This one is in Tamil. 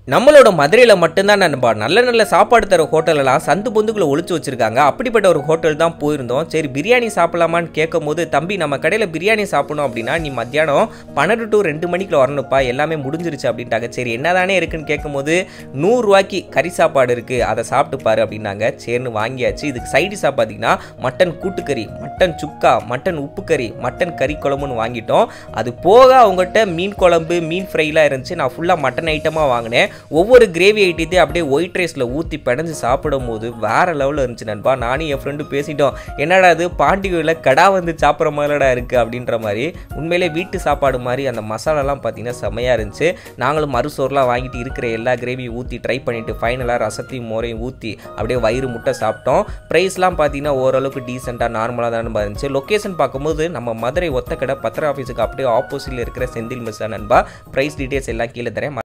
நம்மளோட மதுரையில் மட்டும்தான் நண்பா நல்ல நல்ல சாப்பாடு தர ஹோட்டலெல்லாம் சந்து பொந்துக்குள்ள ஒளிச்சு வச்சிருக்காங்க அப்படிப்பட்ட ஒரு ஹோட்டல் தான் போயிருந்தோம் சரி பிரியாணி சாப்பிடலாமான்னு கேட்கும் போது தம்பி நம்ம கடையில் பிரியாணி சாப்பிடணும் அப்படின்னா நீ மத்தியானம் பன்னெண்டு டு ரெண்டு மணிக்குள்ள வரணுப்பா எல்லாமே முடிஞ்சிருச்சு அப்படின்ட்டாங்க சரி என்னதானே இருக்குன்னு கேட்கும்போது நூறுரூவாய்க்கு கறி சாப்பாடு இருக்குது அதை சாப்பிட்டு பாரு அப்படின்னாங்க சரின்னு வாங்கியாச்சு இதுக்கு சைடிஷாக பார்த்தீங்கன்னா மட்டன் கூட்டுக்கறி மட்டன் சுக்கா மட்டன் உப்பு கறி மட்டன் கறி குழம்புன்னு வாங்கிட்டோம் அது போக அவங்ககிட்ட மீன் குழம்பு மீன் ஃப்ரைலாம் இருந்துச்சு நான் ஃபுல்லாக மட்டன் ஐட்டமாக வாங்கினேன் ஒவ்வொரு கிரேவி ஐட்டத்தையும் அப்படியே ஒயிட் ரைஸில் ஊற்றி பிணைஞ்சு சாப்பிடும் போது வேற லெவலில் இருந்துச்சு நண்பா நானும் என் ஃப்ரெண்டு பேசிட்டோம் என்னடா அது பாண்டிகையில் கடா வந்து சாப்பிட்ற மாதிரிடா இருக்குது அப்படின்ற மாதிரி உண்மையிலே வீட்டு சாப்பாடு மாதிரி அந்த மசாலாலாம் பார்த்தீங்கன்னா செமையாக இருந்துச்சு நாங்களும் மறுசோறுலாம் வாங்கிட்டு இருக்கிற எல்லா கிரேவியும் ஊற்றி ட்ரை பண்ணிவிட்டு ஃபைனலாக ரசத்தையும் மோரையும் ஊற்றி அப்படியே வயிறு முட்டை சாப்பிட்டோம் ப்ரைஸ்லாம் பார்த்தீங்கன்னா ஓரளவுக்கு டீசெண்டாக நார்மலாக தான் இருந்துச்சு லொக்கேஷன் பார்க்கும்போது நம்ம மதுரை ஒத்தக்கடை பத்திர ஆஃபீஸுக்கு அப்படியே ஆப்போசிட்டில் இருக்கிற செந்தில் மிஸ் நண்பா ப்ரைஸ் டீட்டெயில்ஸ் எல்லாம் கீழே தரேன்